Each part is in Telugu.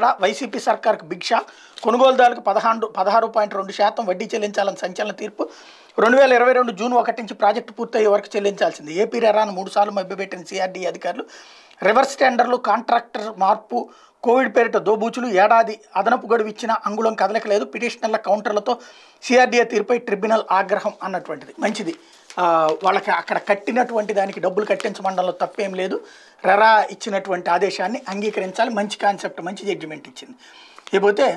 ఆంధ్ర వైసీపీ సర్కార్కు భిక్ష కొనుగోలుదారులకు పదహారు పదహారు పాయింట్ రెండు శాతం వడ్డీ చెల్లించాలని సంచలన తీర్పు రెండు వేల ఇరవై రెండు జూన్ ఒకటి నుంచి ప్రాజెక్టు పూర్తయ్యే వరకు చెల్లించాల్సింది ఏపీ రెరాను మూడు సార్లు మభ్యపెట్టిన సిఆర్డీ అధికారులు రివర్స్ టెండర్లు కాంట్రాక్టర్ మార్పు కోవిడ్ పేరిట దోబూచులు ఏడాది అదనపు గడువు ఇచ్చిన అంగుళం కదలకలేదు పిటిషనర్ల కౌంటర్లతో సిఆర్డీఏ తీరుపై ట్రిబ్యునల్ ఆగ్రహం అన్నటువంటిది మంచిది ఆ, వాళ్ళకి అక్కడ కట్టినటువంటి దానికి డబ్బులు కట్టించమండంలో తప్పేం లేదు రెరా ఇచ్చినటువంటి ఆదేశాన్ని అంగీకరించాలి మంచి కాన్సెప్ట్ మంచి జడ్జిమెంట్ ఇచ్చింది ఇకపోతే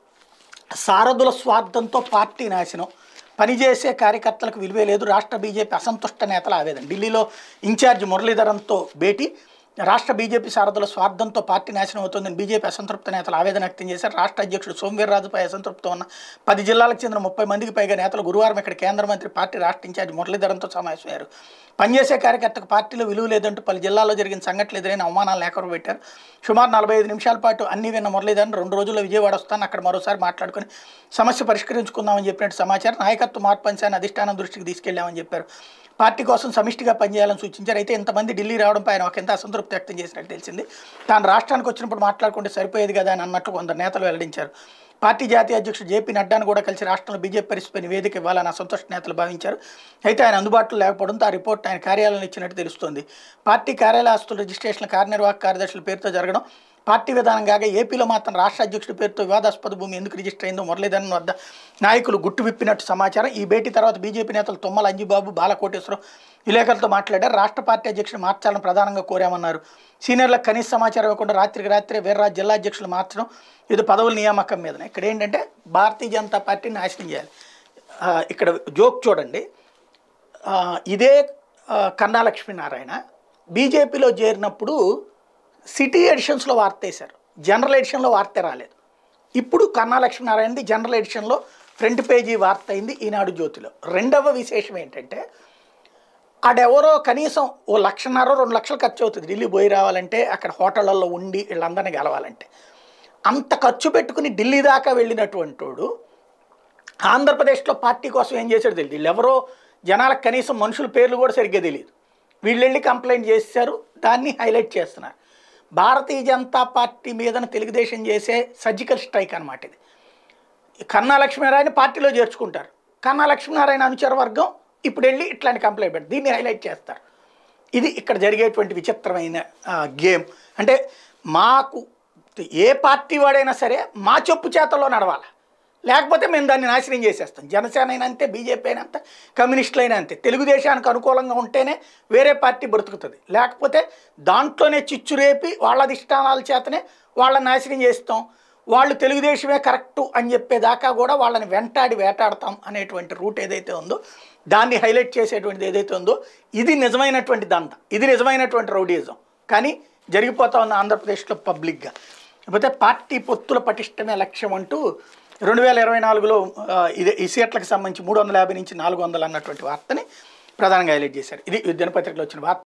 సారథుల స్వార్థంతో పార్టీ నాశనం పనిచేసే కార్యకర్తలకు విలువే లేదు రాష్ట్ర బీజేపీ అసంతుష్ట నేతల ఆవేదన ఢిల్లీలో ఇన్ఛార్జ్ మురళీధరంతో భేటీ రాష్ట్ర బీజేపీ సారథుల స్వార్థంతో పార్టీ నాశనం అవుతుందని బీజేపీ అసంతృప్త నేతలు ఆవేదన వ్యక్తం చేశారు రాష్ట్ర అధ్యక్షుడు సోమవీర్రాజుపై అసంతృప్తి ఉన్న పది జిల్లాలకు చెందిన ముప్పై మందికి పైగా నేతలు గురువారం ఇక్కడ కేంద్ర మంత్రి పార్టీ రాష్ట్ర ఇన్ఛార్జ్ మురళీధరంతో సమావేశమయ్యారు పనిచేసే కార్యకర్తకు పార్టీలో విలువ లేదంటూ పలు జిల్లాల్లో జరిగిన సంఘటనలు ఎదురైన అవమానాలు లేఖరు పెట్టారు సుమారు నలభై ఐదు నిమిషాల పాటు అన్ని విన్న మురళీధరన్ రెండు రోజుల్లో విజయవాడ వస్తాను అక్కడ మరోసారి మాట్లాడుకుని సమస్య పరిష్కరించుకుందామని చెప్పినట్టు సమాచారం నాయకత్వ మార్పు అంశాన్ని అధిష్టానం దృష్టికి తీసుకెళ్లామని చెప్పారు పార్టీ కోసం సమిష్టిగా పనిచేయాలని సూచించారు అయితే ఇంతమంది ఢిల్లీ రావడంపై ఆయన ఒక ఎంత అసంతృప్తి వ్యక్తం చేసినట్టు తెలిసింది తాను రాష్ట్రానికి వచ్చినప్పుడు మాట్లాడుకుంటే సరిపోయేది కదా అని అన్నట్టు కొందరు నేతలు వెల్లడించారు పార్టీ జాతీయ అధ్యక్షుడు జేపీ నడ్డాను కూడా కలిసి రాష్ట్రంలో బీజేపీ పరిస్థితిపై నివేదిక ఇవ్వాలని అసంతోష నేతలు భావించారు అయితే ఆయన అందుబాటులో లేకపోవడంతో ఆ రిపోర్ట్ ఆయన కార్యాలయంలో ఇచ్చినట్టు తెలుస్తోంది పార్టీ కార్యాలయ ఆస్తుల రిజిస్ట్రేషన్ కార్యనిర్వాహక కార్యదర్శుల పేరుతో జరగడం పార్టీ విధానం కాగా ఏపీలో మాత్రం రాష్ట్ర అధ్యక్షుడి పేరుతో వివాదాస్పద భూమి ఎందుకు రిజిస్టర్ అయిందో మురళీధరన్ వద్ద నాయకులు గుట్టు విప్పినట్టు సమాచారం ఈ భేటీ తర్వాత బీజేపీ నేతలు తుమ్మల అంజిబాబు బాలకోటేశ్వరం విలేకరులతో మాట్లాడారు రాష్ట్ర పార్టీ అధ్యక్షుడు మార్చాలని ప్రధానంగా కోరామన్నారు సీనియర్లకు కనీస సమాచారం ఇవ్వకుండా రాత్రికి రాత్రే వీర్రాజు జిల్లా అధ్యక్షులు మార్చడం ఇది పదవుల నియామకం మీదనే ఇక్కడ ఏంటంటే భారతీయ జనతా పార్టీని నాశనం చేయాలి ఆ, ఇక్కడ జోక్ చూడండి ఆ, ఇదే ఆ, కన్నా లక్ష్మీనారాయణ బీజేపీలో చేరినప్పుడు సిటీ ఎడిషన్స్లో వార్త వేశారు జనరల్ ఎడిషన్లో వార్త రాలేదు ఇప్పుడు కన్నా లక్ష్మీనారాయణది జనరల్ ఎడిషన్లో ఫ్రంట్ పేజీ వార్త అయింది ఈనాడు జ్యోతిలో రెండవ విశేషం ఏంటంటే ఆడెవరో కనీసం ఓ లక్షన్నర రెండు లక్షలు ఖర్చు అవుతుంది ఢిల్లీ పోయి రావాలంటే అక్కడ హోటళ్ళల్లో ఉండి వీళ్ళందరినీ గెలవాలంటే అంత ఖర్చు పెట్టుకుని ఢిల్లీ దాకా వెళ్ళినటువంటి వాడు ఆంధ్రప్రదేశ్లో పార్టీ కోసం ఏం చేశాడు తెలియదు వీళ్ళు ఎవరో జనాలకు కనీసం మనుషుల పేర్లు కూడా సరిగ్గా తెలియదు వీళ్ళు వెళ్ళి కంప్లైంట్ చేశారు దాన్ని హైలైట్ చేస్తున్నారు భారతీయ జనతా పార్టీ మీదన తెలుగుదేశం చేసే సర్జికల్ స్ట్రైక్ అనమాట ఇది కన్నా లక్ష్మీనారాయణ పార్టీలో చేర్చుకుంటారు కన్నా లక్ష్మీనారాయణ అనుచర వర్గం ఇప్పుడు వెళ్ళి ఇట్లాంటి కంప్లైంట్ పెట్టి దీన్ని హైలైట్ చేస్తారు ఇది ఇక్కడ జరిగేటువంటి విచిత్రమైన ఆ, గేమ్ అంటే మాకు ఏ పార్టీ వాడైనా సరే మా చెప్పు చేతల్లో నడవాలి లేకపోతే మేము దాన్ని నాశనం చేసేస్తాం జనసేన అయినా అంతే బీజేపీ అయినా అంతే కమ్యూనిస్టులు అయినా అంతే తెలుగుదేశానికి అనుకూలంగా ఉంటేనే వేరే పార్టీ బ్రతుకుతుంది లేకపోతే దాంట్లోనే చిచ్చు రేపి వాళ్ళ అధిష్టానాల చేతనే వాళ్ళని నాశనం చేస్తాం వాళ్ళు తెలుగుదేశమే కరెక్టు అని చెప్పేదాకా కూడా వాళ్ళని వెంటాడి వేటాడతాం అనేటువంటి రూట్ ఏదైతే ఉందో దాన్ని హైలైట్ చేసేటువంటిది ఏదైతే ఉందో ఇది నిజమైనటువంటి దంత ఇది నిజమైనటువంటి రౌడీజం కానీ జరిగిపోతా ఉంది ఆంధ్రప్రదేశ్లో పబ్లిక్గా లేకపోతే పార్టీ పొత్తుల పటిష్టమే లక్ష్యం అంటూ రెండు వేల ఇరవై నాలుగులో ఆ, ఇదే ఈ సీట్లకు సంబంధించి మూడు వందల యాభై నుంచి నాలుగు వందలు అన్నటువంటి వార్తని ప్రధానంగా హైలైట్ చేశారు ఇది దినపత్రికలో వచ్చిన వార్త